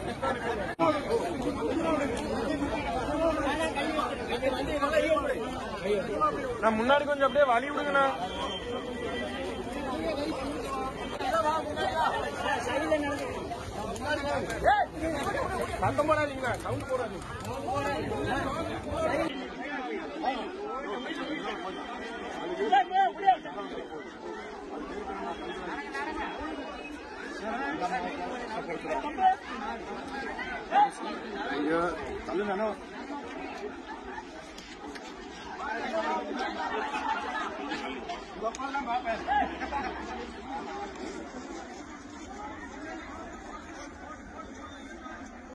நான் முன்னாடி கொஞ்சம் அப்படியே வழி விடுங்கண்ணா சத்தம் போடாதீங்கண்ணா சவுண்ட் போடாதீங்க ஐயோ தள்ளுங்க